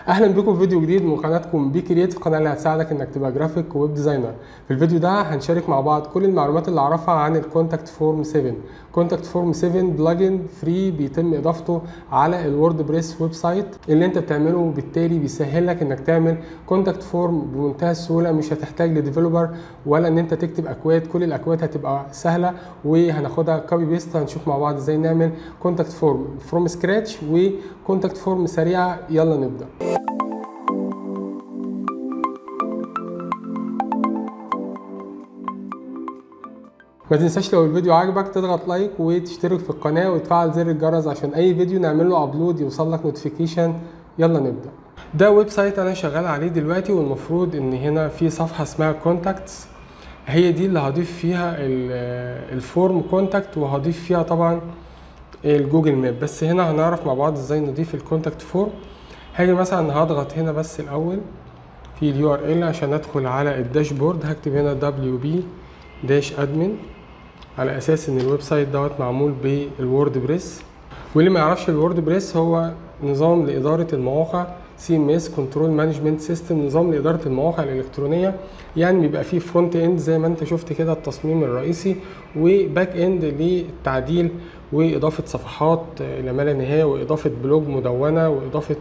اهلا بكم في فيديو جديد من قناتكم بي كرييت القناه اللي هتساعدك انك تبقى جرافيك ويب ديزاينر في الفيديو ده هنشارك مع بعض كل المعلومات اللي اعرفها عن الكونتاكت فورم 7 كونتاكت فورم 7 بلجن فري بيتم اضافته على الوورد بريس ويب سايت اللي انت بتعمله وبالتالي بيسهل لك انك تعمل كونتاكت فورم بمنتهى السهوله مش هتحتاج لديفلوبر ولا ان انت تكتب اكواد كل الاكواد هتبقى سهله وهناخدها كوبي بيست هنشوف مع بعض ازاي نعمل كونتاكت فورم فروم سكراتش وكونتاكت فورم سريعه يلا نبدا ما تنساش لو الفيديو عجبك تضغط لايك وتشترك في القناة وتفعل زر الجرس عشان اي فيديو نعمل له ابلود يوصل لك نوتيفيكيشن يلا نبدا ده ويب سايت انا شغال عليه دلوقتي والمفروض ان هنا في صفحة اسمها كونتاكتس هي دي اللي هضيف فيها الفورم كونتاكت وهضيف فيها طبعا الجوجل ماب بس هنا هنعرف مع بعض ازاي نضيف الكونتاكت فورم هاجي مثلا هضغط هنا بس الاول في اليو ار ال عشان ادخل على الداشبورد هكتب هنا دبليو بي داش ادمن على اساس ان الويب سايت دوت معمول بالوورد بريس واللي ما يعرفش الوورد بريس هو نظام لاداره المواقع سي ام اس كنترول مانجمنت سيستم نظام لاداره المواقع الالكترونيه يعني بيبقى فيه فرونت اند زي ما انت شفت كده التصميم الرئيسي وباك اند للتعديل واضافه صفحات الى ما لا نهايه واضافه بلوج مدونه واضافه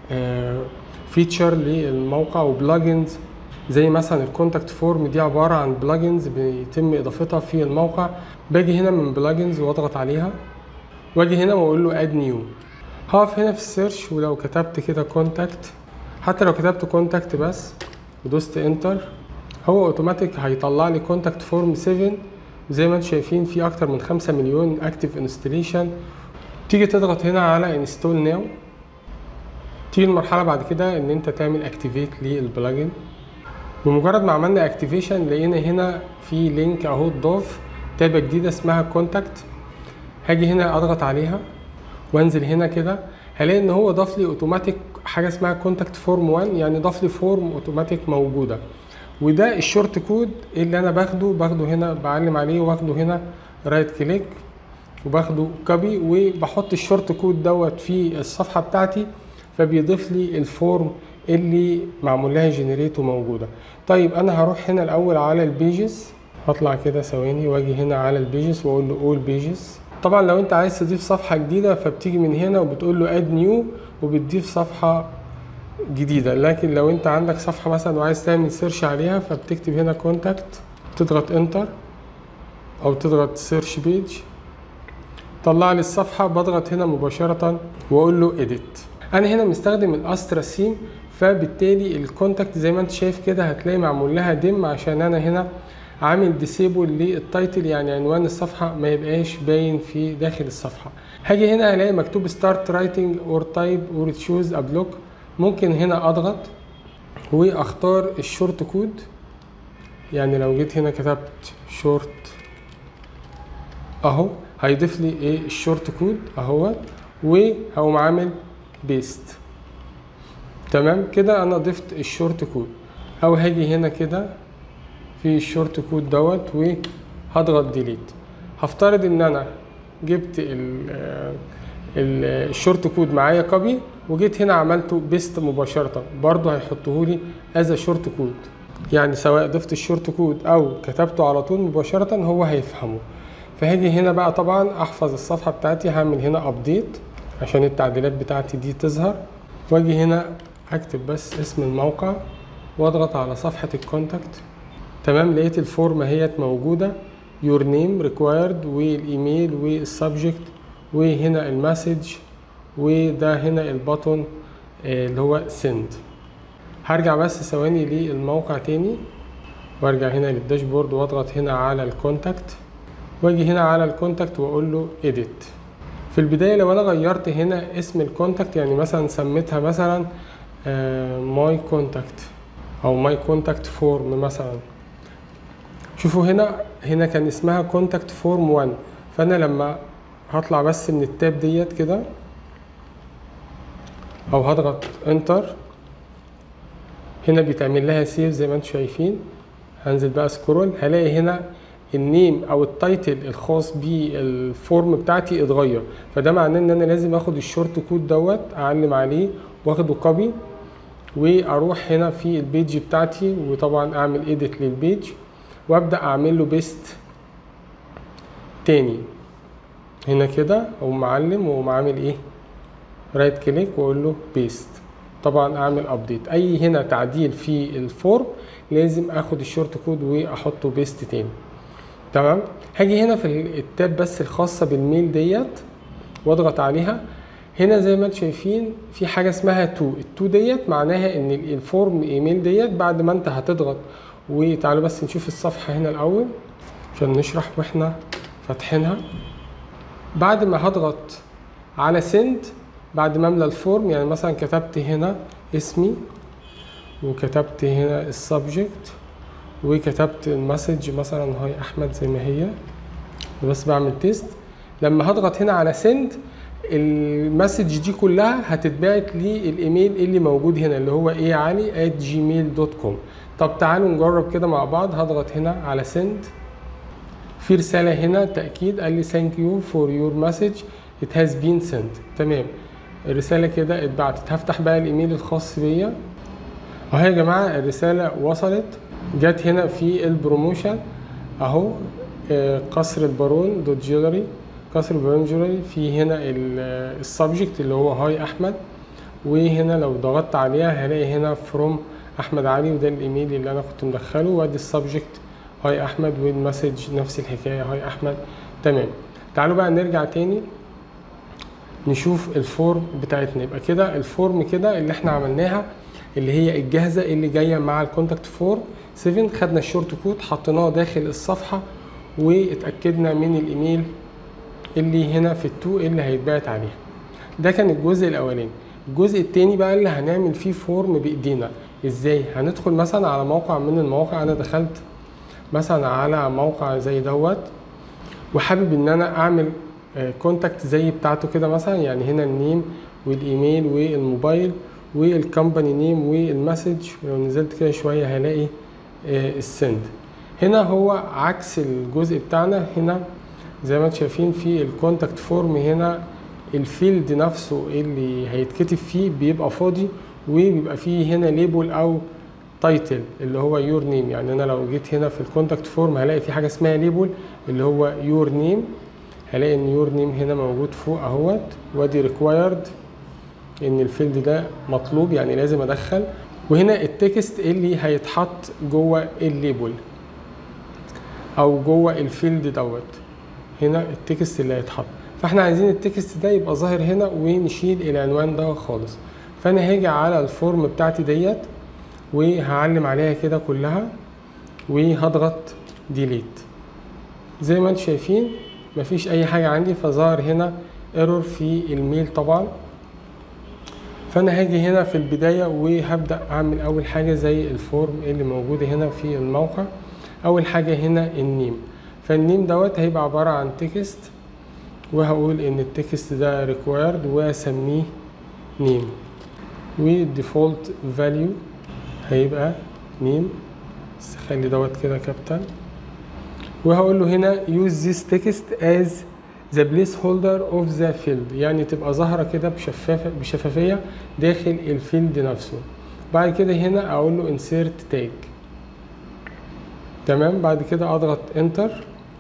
فيتشر للموقع وبلجنز زي مثلا الكونتاكت فورم دي عباره عن بلجنز بيتم اضافتها في الموقع باجي هنا من بلجنز واضغط عليها واجي هنا واقول له اد نيو هقف هنا في السيرش ولو كتبت كده كونتاكت حتى لو كتبت كونتاكت بس ودوست انتر هو اوتوماتيك هيطلع لي كونتاكت فورم 7 زي ما انتم شايفين في اكتر من 5 مليون اكتف انستليشن تيجي تضغط هنا على انستول ناو تيجي المرحله بعد كده ان انت تعمل اكتيفيت للبلجن بمجرد ما عملنا اكتيفيشن لقينا هنا في لينك اهو اتضاف تابة جديدة اسمها كونتاكت هاجي هنا اضغط عليها وانزل هنا كده هلاقي ان هو ضاف لي اوتوماتيك حاجة اسمها كونتاكت فورم 1 يعني ضاف لي فورم اوتوماتيك موجودة وده الشورت كود اللي انا باخده باخده هنا بعلم عليه واخده هنا رايت كليك وباخده كوبي وبحط الشورت كود دوت في الصفحة بتاعتي فبيضيف لي الفورم اللي معمول لها جنريت وموجوده طيب انا هروح هنا الاول على البيجز هطلع كده ثواني واجي هنا على البيجز واقول له اول بيجز طبعا لو انت عايز تضيف صفحه جديده فبتيجي من هنا وبتقول له اد نيو وبتضيف صفحه جديده لكن لو انت عندك صفحه مثلا وعايز تعمل سيرش عليها فبتكتب هنا كونتاكت تضغط انتر او تضغط سيرش بيج طلع لي الصفحه بضغط هنا مباشره واقول له اديت انا هنا مستخدم الاسترا سيم فبالتالي الكونتاكت زي ما انت شايف كده هتلاقي معمول لها ديم عشان انا هنا عامل ديسيبل للتايتل يعني عنوان الصفحه ما يبقاش باين في داخل الصفحه هاجي هنا هلاقي مكتوب ستارت رايتنج اور تايب اور تشوز ا بلوك ممكن هنا اضغط واختار الشورت كود يعني لو جيت هنا كتبت شورت اهو هيضيف لي ايه الشورت كود اهو وهقوم عامل بيست تمام كده انا ضفت الشورت كود او هاجي هنا كده في الشورت كود دوت وهضغط ديليت هفترض ان انا جبت الشورت كود معايا كوبي وجيت هنا عملته بيست مباشرة برضو هيحطه لي از شورت كود يعني سواء ضفت الشورت كود او كتبته على طول مباشرة هو هيفهمه فهاجي هنا بقى طبعا احفظ الصفحة بتاعتي هعمل هنا ابديت عشان التعديلات بتاعتي دي تظهر واجي هنا هكتب بس اسم الموقع واضغط على صفحة الكونتاكت تمام لقيت الفورم اهيت موجودة يور نيم ريكوايرد والايميل والسبجكت وهنا المسج وده هنا البطن اللي هو سند هرجع بس ثواني للموقع تاني وارجع هنا للداشبورد واضغط هنا على الكونتاكت واجي هنا على الكونتاكت واقول له edit في البداية لو انا غيرت هنا اسم الكونتاكت يعني مثلا سميتها مثلا ماي كونتاكت او ماي كونتاكت فورم مثلا شوفوا هنا هنا كان اسمها كونتاكت فورم 1 فانا لما هطلع بس من التاب ديت كده او هضغط انتر هنا بيتعمل لها سيف زي ما انتم شايفين هنزل بقى سكرول هلاقي هنا النيم او التايتل الخاص بالفورم بتاعتي اتغير فده معناه ان انا لازم اخد الشورت كود دوت اعلم عليه واخده كوبي واروح هنا في البيج بتاعتي وطبعا اعمل ايديت للبيج وابدا اعمل له بيست تاني هنا كده اقوم معلم واقوم عامل ايه رايت كليك واقول له بيست طبعا اعمل ابديت اي هنا تعديل في الفورم لازم اخد الشورت كود واحطه بيست تاني تمام هاجي هنا في التاب بس الخاصه بالميل ديت واضغط عليها هنا زي ما انتم شايفين في حاجه اسمها تو التو ديت معناها ان الفورم ايميل ديت بعد ما انت هتضغط وتعالوا بس نشوف الصفحه هنا الاول عشان نشرح واحنا فاتحينها بعد ما هضغط على سند بعد ما املى الفورم يعني مثلا كتبت هنا اسمي وكتبت هنا السبجكت وكتبت المسج مثلا هاي احمد زي ما هي بس بعمل تيست لما هضغط هنا على سند المسج دي كلها هتتبعت لي الايميل اللي موجود هنا اللي هو ايه علي at gmail.com طب تعالوا نجرب كده مع بعض هضغط هنا على سند في رسالة هنا تأكيد قال لي thank you for your message it has been sent تمام الرسالة كده اتبعتت هفتح بقى الايميل الخاص بيا اهو يا جماعة الرسالة وصلت جت هنا في البروموشن اهو آه، قصر البارون دوت جيلري قصر البارون جيلري في هنا السبجكت اللي هو هاي احمد وهنا لو ضغطت عليها هلاقي هنا فروم احمد علي وده الايميل اللي انا كنت مدخله وادي السبجكت هاي احمد والمسج نفس الحكايه هاي احمد تمام تعالوا بقى نرجع تاني نشوف الفورم بتاعتنا يبقى كده الفورم كده اللي احنا عملناها اللي هي الجاهزه اللي جايه مع الكونتاكت فورم 7 خدنا الشورت كود حطيناه داخل الصفحه واتاكدنا من الايميل اللي هنا في التو اللي هيتبعت عليها ده كان الجزء الاولاني الجزء التاني بقى اللي هنعمل فيه فورم بايدينا ازاي هندخل مثلا على موقع من المواقع انا دخلت مثلا على موقع زي دوت وحابب ان انا اعمل كونتاكت زي بتاعته كده مثلا يعني هنا النيم والايميل والموبايل والكمباني نيم والمسج لو نزلت كده شويه هلاقي السند هنا هو عكس الجزء بتاعنا هنا زي ما انتم شايفين في الكونتاكت فورم هنا الفيلد نفسه اللي هيتكتب فيه بيبقى فاضي وبيبقى فيه هنا ليبل او تايتل اللي هو يور نيم يعني انا لو جيت هنا في الكونتاكت فورم هلاقي في حاجه اسمها ليبل اللي هو يور نيم هلاقي ان يور نيم هنا موجود فوق اهوت وادي ريكوايرد ان الفيلد ده مطلوب يعني لازم ادخل وهنا التكست اللي هيتحط جوه الليبل او جوه الفيلد دوت هنا التكست اللي هيتحط فاحنا عايزين التكست ده يبقى ظاهر هنا ونشيل العنوان ده خالص فانا هاجي على الفورم بتاعتي ديت وهعلم عليها كده كلها وهضغط ديليت زي ما انتم شايفين مفيش اي حاجه عندي فظهر هنا ايرور في الميل طبعا فانا هاجي هنا في البدايه وهبدا اعمل اول حاجه زي الفورم اللي موجوده هنا في الموقع اول حاجه هنا النيم فالنيم دوت هيبقى عباره عن تكست وهقول ان التكست ده ريكوايرد واسميه نيم والديفولت فاليو هيبقى نيم بس خلي دوت كده كابيتال وهقول له هنا use this text as the placeholder of the field يعني تبقى ظاهره كده بشفافه بشفافيه داخل الفيلد نفسه بعد كده هنا اقول له insert tag تمام بعد كده اضغط انتر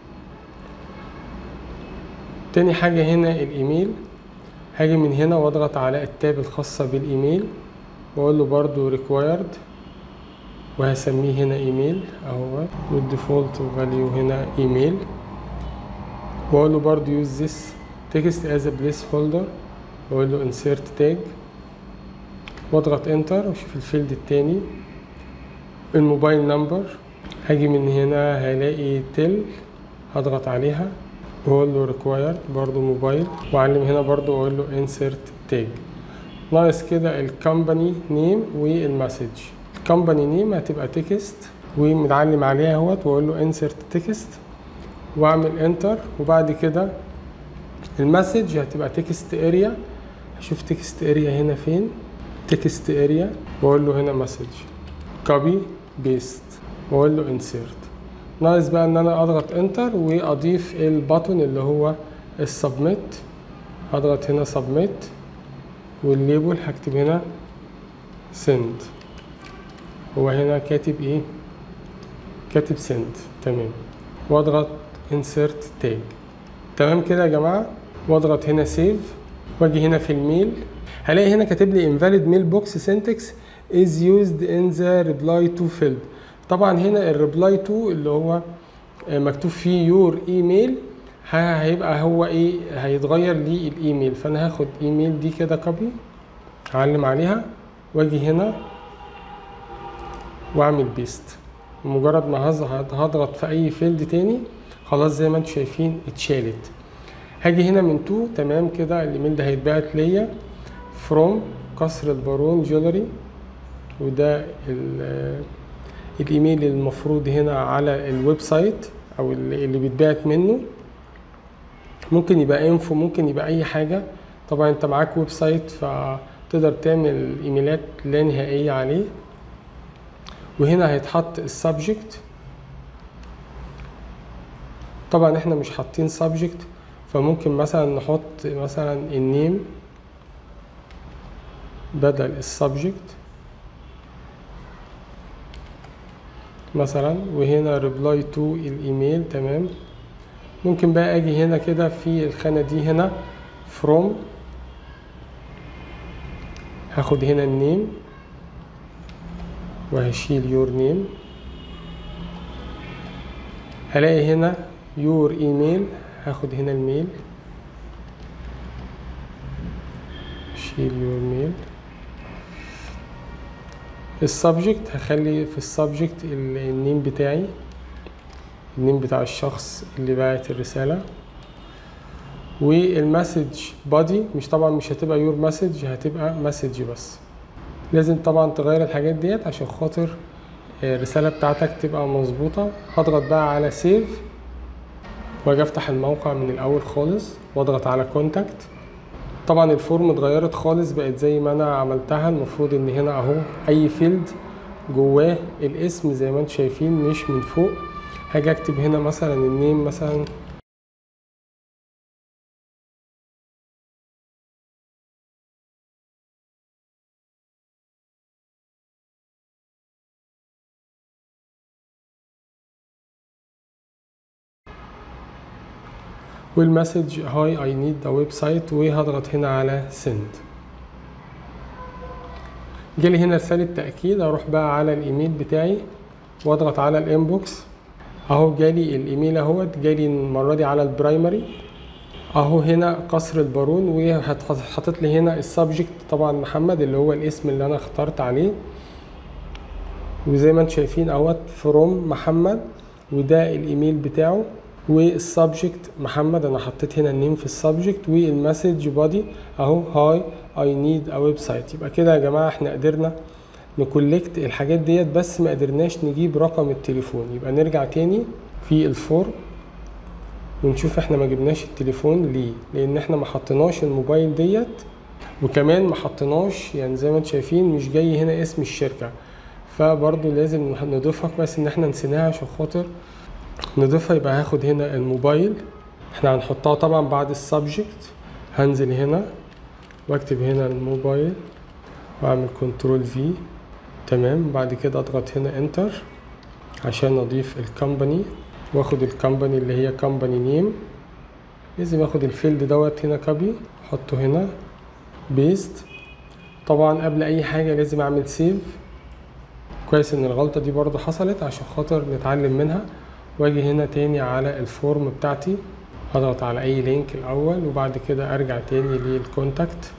تاني حاجه هنا الايميل هاجي من هنا واضغط على التاب الخاصه بالايميل واقول له برضو required وهسميه هنا ايميل اهو والديفولت فاليو هنا ايميل واقول له برضو use this text as a placeholder واقول له insert tag واضغط انتر واشوف الفيلد التاني الموبايل نمبر هاجي من هنا هلاقي تل هضغط عليها واقول له required برضو موبايل واعلم هنا برضو واقول له insert tag ناقص كده الكمباني نيم والمسج الكمباني نيم هتبقى تكست ومتعلم عليها اهوت واقول له انسرت تكست واعمل انتر وبعد كده المسج هتبقى تكست اريا هشوف تكست اريا هنا فين تكست اريا واقول له هنا مسج كوبي بيست واقول له انسرت ناقص بقى ان انا اضغط انتر واضيف الباتون اللي هو السبميت هضغط هنا سبميت والليبل هكتب هنا send هو هنا كاتب ايه كاتب send تمام واضغط insert tag تمام كده يا جماعه واضغط هنا save واجي هنا في الميل هلاقي هنا كاتب لي invalid mailbox syntax is used in the reply to field طبعا هنا الريبلاي تو اللي هو مكتوب فيه يور ايميل هيبقى هو ايه هيتغير لي الايميل فانا هاخد ايميل دي كده كوبي اعلم عليها واجي هنا واعمل بيست مجرد ما هضغط في اي فيلد تاني خلاص زي ما انتم شايفين اتشالت هاجي هنا من تو تمام كده الايميل ده هيتبعت ليا فروم قصر البارون جولري وده الايميل المفروض هنا على الويب سايت او اللي بيتبعت منه ممكن يبقى انفو ممكن يبقى اي حاجه طبعا انت معاك ويب سايت فتقدر تعمل ايميلات لا نهائيه عليه وهنا هيتحط السبجكت طبعا احنا مش حاطين سبجكت فممكن مثلا نحط مثلا النيم بدل السبجكت مثلا وهنا ريبلاي تو الايميل تمام ممكن بقى اجي هنا كده في الخانه دي هنا فروم هاخد هنا النيم وهشيل يور نيم هلاقي هنا يور ايميل هاخد هنا الميل شيل يور ميل السبجكت هخلي في السبجكت النيم بتاعي النيم بتاع الشخص اللي باعت الرسالة والمسج بادي مش طبعا مش هتبقى يور مسج هتبقى مسج بس لازم طبعا تغير الحاجات ديت عشان خاطر الرسالة بتاعتك تبقى مظبوطة هضغط بقى على سيف واجي افتح الموقع من الاول خالص واضغط على كونتاكت طبعا الفورم اتغيرت خالص بقت زي ما انا عملتها المفروض ان هنا اهو اي فيلد جواه الاسم زي ما انتم شايفين مش من فوق هاجي اكتب هنا مثلا النيم مثلا والمسج هاي اي نيد ذا ويب سايت وهضغط هنا على سند جالي هنا رسالة تأكيد اروح بقى على الايميل بتاعي واضغط على الانبوكس اهو جالي الايميل اهوت جالي المرة دي على البرايمري اهو هنا قصر البارون وحاطط لي هنا السبجكت طبعا محمد اللي هو الاسم اللي انا اخترت عليه وزي ما انتم شايفين اهوت فروم محمد وده الايميل بتاعه والسبجكت محمد انا حطيت هنا النيم في السبجكت والمسج بادي اهو هاي اي نيد ا ويب سايت يبقى كده يا جماعه احنا قدرنا نكولكت الحاجات ديت بس ما قدرناش نجيب رقم التليفون يبقى نرجع تاني في الفورم ونشوف احنا ما جبناش التليفون ليه لان احنا ما حطيناش الموبايل ديت وكمان ما حطيناش يعني زي ما انتم شايفين مش جاي هنا اسم الشركه فبرضه لازم نضيفها بس ان احنا نسيناها عشان خاطر نضيفها يبقى هاخد هنا الموبايل احنا هنحطها طبعا بعد السبجكت هنزل هنا واكتب هنا الموبايل واعمل كنترول في تمام بعد كده اضغط هنا انتر عشان اضيف الكومباني واخد الكومباني اللي هي كومباني نيم لازم اخد الفيلد دوت هنا كوبي احطه هنا بيست طبعا قبل اي حاجه لازم اعمل سيف كويس ان الغلطه دي برضو حصلت عشان خاطر نتعلم منها واجي هنا تاني على الفورم بتاعتي اضغط على اي لينك الاول وبعد كده ارجع تاني للكونتاكت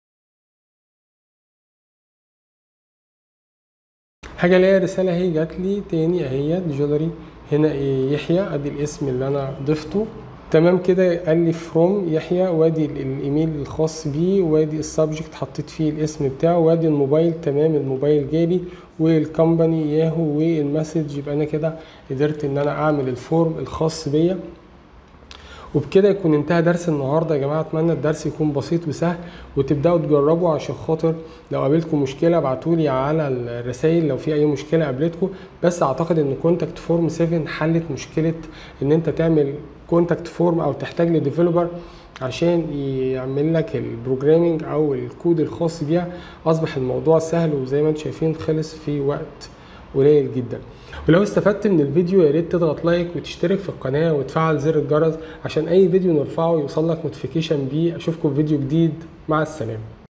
حاجه الاقي رساله اهي جات لي تاني اهي جولري هنا إيه يحيى ادي الاسم اللي انا ضفته تمام كده قال لي فروم يحيى وادي الايميل الخاص بيه وادي السبجكت حطيت فيه الاسم بتاعه وادي الموبايل تمام الموبايل جالي والكومباني ياهو والمسج يبقى انا كده قدرت ان انا اعمل الفورم الخاص بيا وبكده يكون انتهى درس النهارده يا جماعه اتمنى الدرس يكون بسيط وسهل وتبداوا تجربوا عشان خاطر لو قابلتكم مشكله ابعتوا لي على الرسائل لو في اي مشكله قابلتكم بس اعتقد ان كونتاكت فورم 7 حلت مشكله ان انت تعمل كونتاكت فورم او تحتاج لديفلوبر عشان يعمل لك البروجرامينج او الكود الخاص بيها اصبح الموضوع سهل وزي ما انتم شايفين خلص في وقت قليل جدا ولو استفدت من الفيديو يا ريت تضغط لايك وتشترك في القناه وتفعل زر الجرس عشان اي فيديو نرفعه يوصل لك نوتيفيكيشن بيه اشوفكم في فيديو جديد مع السلامه